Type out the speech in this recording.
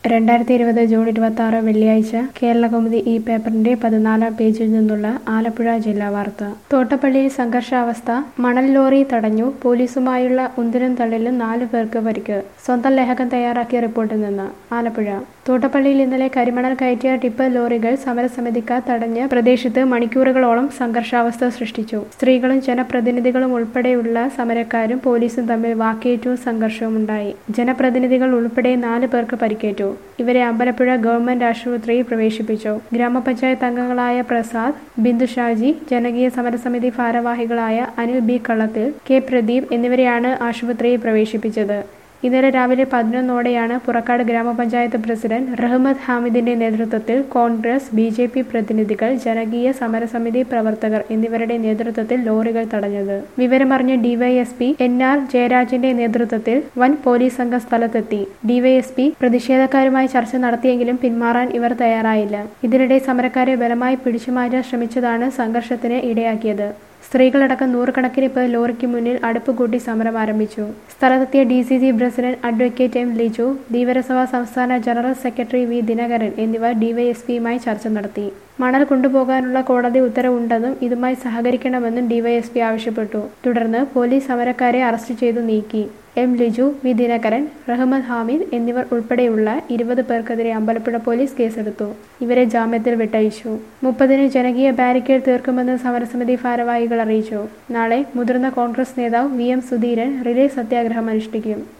രണ്ടായിരത്തി ഇരുപത് ജൂൺ ഇരുപത്തി ആറ് വെള്ളിയാഴ്ച കേരളകൗമുദി ഈ പേപ്പറിന്റെ പതിനാലാം പേജിൽ നിന്നുള്ള ആലപ്പുഴ ജില്ലാ വാർത്ത തോട്ടപ്പള്ളിയിൽ സംഘർഷാവസ്ഥ മണൽ ലോറി തടഞ്ഞു പോലീസുമായുള്ള ഉന്തിനും തള്ളിലും നാലു പേർക്ക് പരിക്ക് സ്വന്തം ലേഖകൻ തയ്യാറാക്കിയ റിപ്പോർട്ടിൽ നിന്ന് ആലപ്പുഴ തോട്ടപ്പള്ളിയിൽ ഇന്നലെ കരിമണൽ കയറ്റിയ ടിപ്പർ ലോറികൾ സമരസമിതിക്കാർ തടഞ്ഞ് പ്രദേശത്ത് മണിക്കൂറുകളോളം സംഘർഷാവസ്ഥ സൃഷ്ടിച്ചു സ്ത്രീകളും ജനപ്രതിനിധികളും ഉൾപ്പെടെയുള്ള സമരക്കാരും പോലീസും തമ്മിൽ വാക്കേറ്റവും സംഘർഷവും ഉണ്ടായി ജനപ്രതിനിധികൾ ഉൾപ്പെടെ നാല് പേർക്ക് പരിക്കേറ്റു ഇവരെ അമ്പലപ്പുഴ ഗവൺമെന്റ് ആശുപത്രിയിൽ പ്രവേശിപ്പിച്ചു ഗ്രാമപഞ്ചായത്ത് അംഗങ്ങളായ പ്രസാദ് ബിന്ദു ഷാജി ജനകീയ സമരസമിതി ഭാരവാഹികളായ അനിൽ ബി കള്ളത്തിൽ കെ പ്രദീപ് എന്നിവരെയാണ് ആശുപത്രിയിൽ പ്രവേശിപ്പിച്ചത് ഇന്നലെ രാവിലെ പതിനൊന്നോടെയാണ് പുറക്കാട് ഗ്രാമപഞ്ചായത്ത് പ്രസിഡന്റ് റഹ്മദ് ഹാമിദിന്റെ നേതൃത്വത്തിൽ കോൺഗ്രസ് ബി ജെ പി പ്രതിനിധികൾ ജനകീയ സമരസമിതി പ്രവർത്തകർ എന്നിവരുടെ നേതൃത്വത്തിൽ ലോറികൾ തടഞ്ഞത് വിവരമറിഞ്ഞ ഡിവൈഎസ്പി എൻ ആർ ജയരാജന്റെ നേതൃത്വത്തിൽ വൻ പോലീസ് സംഘം സ്ഥലത്തെത്തി ഡിവൈഎസ്പി പ്രതിഷേധക്കാരുമായി ചർച്ച നടത്തിയെങ്കിലും പിന്മാറാൻ ഇവർ തയ്യാറായില്ല ഇതിനിടെ സമരക്കാരെ ബലമായി പിടിച്ചുമാറ്റാൻ ശ്രമിച്ചതാണ് സംഘർഷത്തിന് ഇടയാക്കിയത് സ്ത്രീകളടക്കം നൂറുകണക്കിന് പേർ ലോറിക്ക് മുന്നിൽ അടുപ്പ് കൂട്ടി സമരം ആരംഭിച്ചു സ്ഥലത്തെത്തിയ D C C president advocate M Liju Dheevara Sabha സംസ്ഥാന ജനറൽ സെക്രട്ടറി വി ദിനകരൻ എന്നിവർ ഡിവൈഎസ്പിയുമായി ചർച്ച നടത്തി മണൽ കൊണ്ടുപോകാനുള്ള കോടതി ഉത്തരവുണ്ടെന്നും ഇതുമായി സഹകരിക്കണമെന്നും ഡിവൈഎസ്പി ആവശ്യപ്പെട്ടു തുടർന്ന് പോലീസ് സമരക്കാരെ അറസ്റ്റ് ചെയ്തു നീക്കി എം ലിജു വി ദിനകരൻ റഹ്മദ് ഹാമിദ് എന്നിവർ ഉൾപ്പെടെയുള്ള ഇരുപത് പേർക്കെതിരെ അമ്പലപ്പുഴ പോലീസ് കേസെടുത്തു ഇവരെ ജാമ്യത്തിൽ വിട്ടയച്ചു മുപ്പതിന് ജനകീയ ബാരിക്കേഡ് തീർക്കുമെന്ന് സമരസമിതി ഭാരവാഹികൾ അറിയിച്ചു നാളെ മുതിർന്ന കോൺഗ്രസ് നേതാവ് വി എം സുധീരൻ റിലേ സത്യാഗ്രഹം അനുഷ്ഠിക്കും